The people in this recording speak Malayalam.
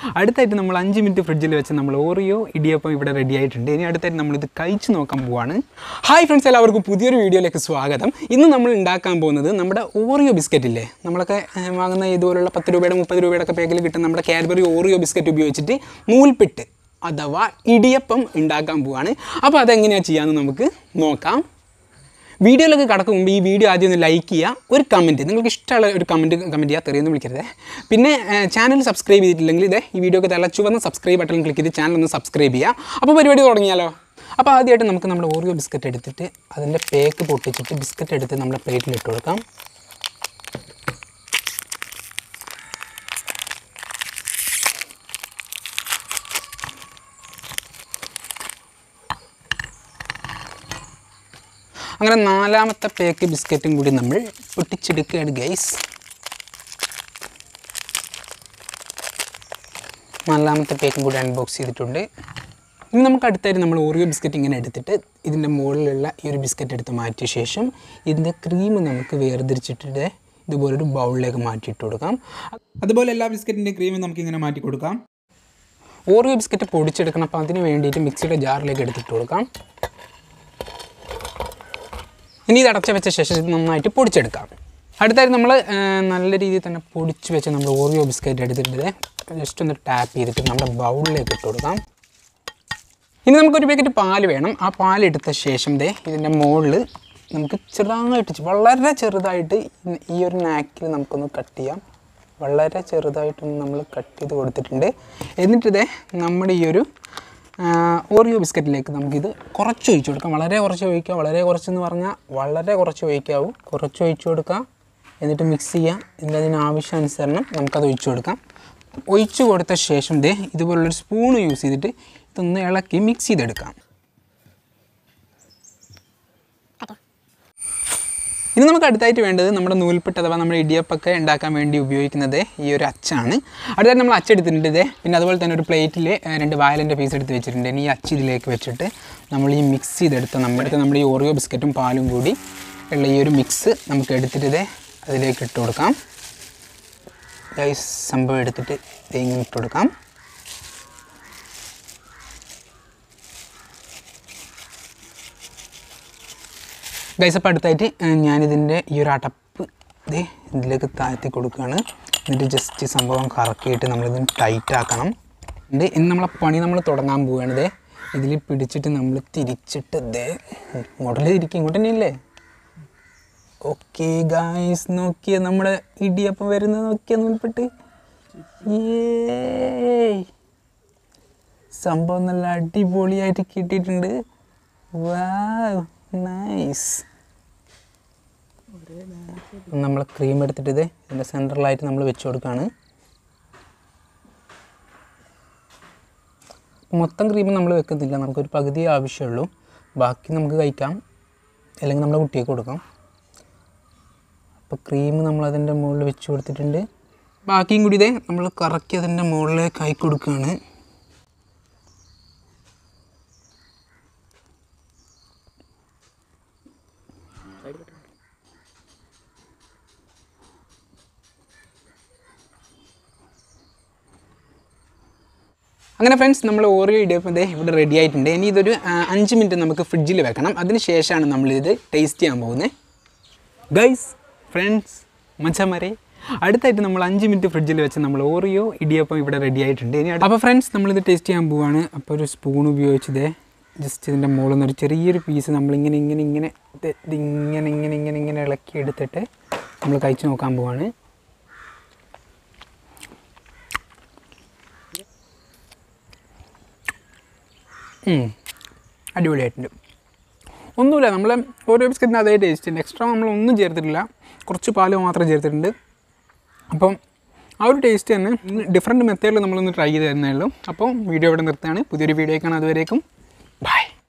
അടുത്തായിട്ട് നമ്മൾ അഞ്ച് മിനിറ്റ് ഫ്രിഡ്ജിൽ വെച്ച് നമ്മൾ ഓറിയോ ഇടിയപ്പം ഇവിടെ റെഡി ആയിട്ടുണ്ട് ഇനി അടുത്തായിട്ട് നമ്മളിത് കഴിച്ച് നോക്കാൻ പോവാണ് ഹായ് ഫ്രണ്ട്സ് എല്ലാവർക്കും പുതിയൊരു വീഡിയോയിലേക്ക് സ്വാഗതം ഇന്ന് നമ്മൾ ഉണ്ടാക്കാൻ പോകുന്നത് നമ്മുടെ ഓറിയോ ബിസ്ക്കറ്റ് ഇല്ലേ നമ്മളൊക്കെ ഏഹ്, വാങ്ങുന്ന ഇതുപോലുള്ള പത്ത് രൂപയുടെ മുപ്പത് രൂപയുടെ ഒക്കെ പാക്കിൽ കിട്ടുന്ന നമ്മുടെ കാഡ്ബറി ഓറിയോ ബിസ്ക്കറ്റ് ഉപയോഗിച്ചിട്ട് നൂൽപ്പിട്ട് അഥവാ ഇടിയപ്പം ഉണ്ടാക്കാൻ പോവാണ് അപ്പോൾ അതെങ്ങനെയാണ് ചെയ്യാമെന്ന് നമുക്ക് നോക്കാം വീഡിയോയിലൊക്കെ കടക്കും മുമ്പ് ഈ വീഡിയോ ആദ്യം ഒന്ന് ലൈക്ക് ചെയ്യുക ഒരു കമൻറ്റ് നിങ്ങൾക്ക് ഇഷ്ടമുള്ള ഒരു കമൻറ്റ് കമൻറ്റ് ചെയ്യുക തെറിയൊന്നും വിളിക്കരുത് പിന്നെ ചാനൽ സബ്സ്ക്രൈബ് ചെയ്തിട്ടില്ലെങ്കിൽ ഇത് ഈ വീഡിയോക്ക് തല ചുവന്ന സബ്സ്ക്രൈബ് ബട്ടൺ ക്ലിക്ക് ചെയ്ത് ചാനൽ ഒന്ന് സബ്സ്ക്രൈബ് ചെയ്യുക അപ്പോൾ പരിപാടി തുടങ്ങിയാലോ അപ്പോൾ ആദ്യമായിട്ട് നമുക്ക് നമ്മുടെ ഓറിയോ ബിസ്ക്കറ്റ് എടുത്തിട്ട് അതിൻ്റെ പേക്ക് പൊട്ടിച്ചിട്ട് ബിസ്ക്കറ്റ് എടുത്ത് നമ്മുടെ പ്ലേറ്റിൽ ഇട്ട് കൊടുക്കാം അങ്ങനെ നാലാമത്തെ പേക്ക് ബിസ്ക്കറ്റും കൂടി നമ്മൾ പൊട്ടിച്ചെടുക്കുകയാണ് ഗൈസ് നാലാമത്തെ പേക്കും കൂടി അൺബോക്സ് ചെയ്തിട്ടുണ്ട് ഇനി നമുക്ക് അടുത്തായിട്ട് നമ്മൾ ഓറിയോ ബിസ്ക്കറ്റ് ഇങ്ങനെ എടുത്തിട്ട് ഇതിൻ്റെ മുകളിലുള്ള ഈ ഒരു ബിസ്ക്കറ്റ് എടുത്ത് മാറ്റിയ ശേഷം ഇതിൻ്റെ ക്രീം നമുക്ക് വേർതിരിച്ചിട്ട് ഇതുപോലൊരു ബൗളിലേക്ക് മാറ്റിയിട്ട് കൊടുക്കാം അതുപോലെ എല്ലാ ബിസ്ക്കറ്റിൻ്റെ ക്രീമും നമുക്ക് ഇങ്ങനെ മാറ്റി കൊടുക്കാം ഓറിയോ ബിസ്ക്കറ്റ് പൊടിച്ചെടുക്കണം അപ്പോൾ അതിന് വേണ്ടിയിട്ട് മിക്സിയുടെ ജാറിലേക്ക് എടുത്തിട്ട് കൊടുക്കാം ഇനി ഇത് അടച്ച വെച്ച ശേഷം ഇത് നന്നായിട്ട് പൊടിച്ചെടുക്കാം അടുത്തായിട്ട് നമ്മൾ നല്ല രീതിയിൽ തന്നെ പൊടിച്ച് വെച്ച് നമ്മൾ ഓറിയോ ബിസ്ക്കറ്റ് എടുത്തിട്ട് ജസ്റ്റ് ഒന്ന് ടാപ്പ് ചെയ്തിട്ട് നമ്മുടെ ബൗളിലേക്ക് ഇട്ട് കൊടുക്കാം ഇനി നമുക്കൊരു പാക്കറ്റ് പാല് വേണം ആ പാലെടുത്ത ശേഷം ദേ ഇതിൻ്റെ മുകളിൽ നമുക്ക് ചെറുതായിട്ട് ചെ- വളരെ ചെറുതായിട്ട് ഈ- ഈ ഒരു നാക്കിൽ നമുക്കൊന്ന് കട്ട് ചെയ്യാം വളരെ ചെറുതായിട്ടൊന്ന് നമ്മൾ കട്ട് ചെയ്ത് കൊടുത്തിട്ടുണ്ട് എന്നിട്ട് ഇതേ നമ്മുടെ ഈ ഒരു ആ, ഓറിയോ ബിസ്ക്കറ്റിലേക്ക് നമുക്കിത് കുറച്ച് ഒഴിച്ചു കൊടുക്കാം വളരെ കുറച്ച് ഒഴിക്കുക വളരെ കുറച്ചെന്ന് പറഞ്ഞാൽ വളരെ കുറച്ച് ഒഴിക്കാവൂ കുറച്ച് ഒഴിച്ചു കൊടുക്കാം എന്നിട്ട് മിക്സ് ചെയ്യുക എന്നിട്ട് അതിന് ആവശ്യാനുസരണം നമുക്കത് ഒഴിച്ചു കൊടുക്കാം ഒഴിച്ചു കൊടുത്ത ശേഷം ദേ ഇതുപോലുള്ളൊരു സ്പൂൺ യൂസ് ചെയ്തിട്ട് ഇതൊന്ന് ഇളക്കി മിക്സ് ചെയ്തെടുക്കാം ഇനി നമുക്ക് അടുത്തായിട്ട് വേണ്ടത് നമ്മുടെ നൂൽപ്പെട്ട് അഥവാ നമ്മുടെ ഇടിയപ്പൊക്കെ ഉണ്ടാക്കാൻ വേണ്ടി ഉപയോഗിക്കുന്നത് ഈ ഒരു അച്ചാണ് അടുത്തായിട്ട് നമ്മൾ അച്ചെടുത്തിട്ടുണ്ട് ഇതേ പിന്നെ അതുപോലെ തന്നെ ഒരു പ്ലേറ്റിൽ രണ്ട് വായലിൻ്റെ പീസ് എടുത്ത് വെച്ചിട്ടുണ്ട് ഇനി ഈ അച്ച് ഇതിലേക്ക് വെച്ചിട്ട് നമ്മൾ ഈ മിക്സ് ചെയ്തെടുത്ത നമ്മുടെ അടുത്ത് നമ്മുടെ ഈ ഓറിയോ ബിസ്ക്കറ്റും പാലും കൂടി ഉള്ള ഈ ഒരു മിക്സ് നമുക്ക് എടുത്തിട്ട് ഇതേ അതിലേക്ക് ഇട്ട് കൊടുക്കാം ഗൈസ് സംഭവം എടുത്തിട്ട് തേങ്ങ ഇട്ട് കൊടുക്കാം ഗൈസ് അപ്പോൾ അടുത്തായിട്ട് ഏഹ്, ഞാനിതിൻ്റെ ഈ ഒരു അടപ്പ് ഇതേ ഇതിലേക്ക് താഴ്ത്തി കൊടുക്കുകയാണ് എന്നിട്ട് ജസ്റ്റ് സംഭവം കറക്കിയിട്ട് നമ്മളിത് ടൈറ്റ് ആക്കണം എന്നിട്ട് ഇന്ന് നമ്മളെ പണി നമ്മൾ തുടങ്ങാൻ പോവുകയാണ് ഇതേ ഇതിൽ പിടിച്ചിട്ട് നമ്മൾ തിരിച്ചിട്ട് ഇതേ ഇങ്ങോട്ടല്ലേ തിരിക്കും ഇങ്ങോട്ട് തന്നെയല്ലേ ഓക്കെ ഗായ്സ് നോക്കിയ നമ്മുടെ ഇടിയപ്പം വരുന്നത് നോക്കിയ നൂൽപ്പെട്ട് ഏയ് സംഭവം നല്ല അടിപൊളിയായിട്ട് കിട്ടിയിട്ടുണ്ട് വാവ് നൈസ് നമ്മൾ ക്രീം എടുത്തിട്ട് ഇത് ഇതിൻ്റെ സെൻറ്ററിലായിട്ട് നമ്മൾ വെച്ച് കൊടുക്കുകയാണ് മൊത്തം ക്രീം നമ്മൾ വെക്കുന്നില്ല നമുക്കൊരു പകുതി ആവശ്യമുള്ളൂ ബാക്കി നമുക്ക് കഴിക്കാം അല്ലെങ്കിൽ നമ്മുടെ കുട്ടിക്ക് കൊടുക്കാം അപ്പോൾ ക്രീം നമ്മൾ അതിൻ്റെ മുകളിൽ വെച്ച് കൊടുത്തിട്ടുണ്ട് ബാക്കിയും കൂടി ഇതേ നമ്മൾ കറക്കി അതിൻ്റെ മുകളിലേക്ക് ആയി കൊടുക്കുകയാണ് അങ്ങനെ ഫ്രണ്ട്സ് നമ്മൾ ഓറിയോ ഇടിയപ്പം ദേ ഇവിടെ റെഡി ആയിട്ടുണ്ട് ഇനി ഇതൊരു ആ, അഞ്ച് മിനിറ്റ് നമുക്ക് ഫ്രിഡ്ജിൽ വെക്കണം അതിന് ശേഷമാണ് നമ്മളിത് ടേസ്റ്റ് ചെയ്യാൻ പോകുന്നത് ഗൈസ് ഫ്രണ്ട്സ് മച്ചമരെ അടുത്തായിട്ട് നമ്മൾ അഞ്ച് മിനിറ്റ് ഫ്രിഡ്ജിൽ വെച്ച് നമ്മൾ ഓറിയോ ഇടിയപ്പം ഇവിടെ റെഡി ആയിട്ടുണ്ട് ഇനി അപ്പോൾ ഫ്രണ്ട്സ് നമ്മളിത് ടേസ്റ്റ് ചെയ്യാൻ പോവാണ് അപ്പോൾ ഒരു സ്പൂൺ ഉപയോഗിച്ചത് ജസ്റ്റ് ഇതിൻ്റെ മുകളിൽ നിന്ന് ഒരു ചെറിയൊരു പീസ് നമ്മളിങ്ങനെ ഇങ്ങനെ ഇങ്ങനെ ഇത് ഇതിങ്ങനെ ഇങ്ങനെ ഇങ്ങനെ ഇങ്ങനെ ഇളക്കി എടുത്തിട്ട് നമ്മൾ കഴിച്ച് നോക്കാൻ പോവാണ് ഉം. അടിപൊളിയായിട്ടുണ്ട് ഒന്നുമില്ല നമ്മൾ ഓരോ ബിസ്ക്കറ്റിന് അതേ ടേസ്റ്റ് ഉണ്ട് എക്സ്ട്രാ നമ്മളൊന്നും ചേർത്തിട്ടില്ല കുറച്ച് പാല് മാത്രം ചേർത്തിട്ടുണ്ട് അപ്പം ആ ഒരു ടേസ്റ്റ് തന്നെ ഡിഫറെൻറ്റ് മെത്തേഡിൽ നമ്മളൊന്ന് ട്രൈ ചെയ്ത് തരുന്നേ ഉള്ളൂ അപ്പോൾ വീഡിയോ ഇവിടെ നിർത്തുകയാണ് പുതിയൊരു വീഡിയോ കാണാം അതുവരേക്കും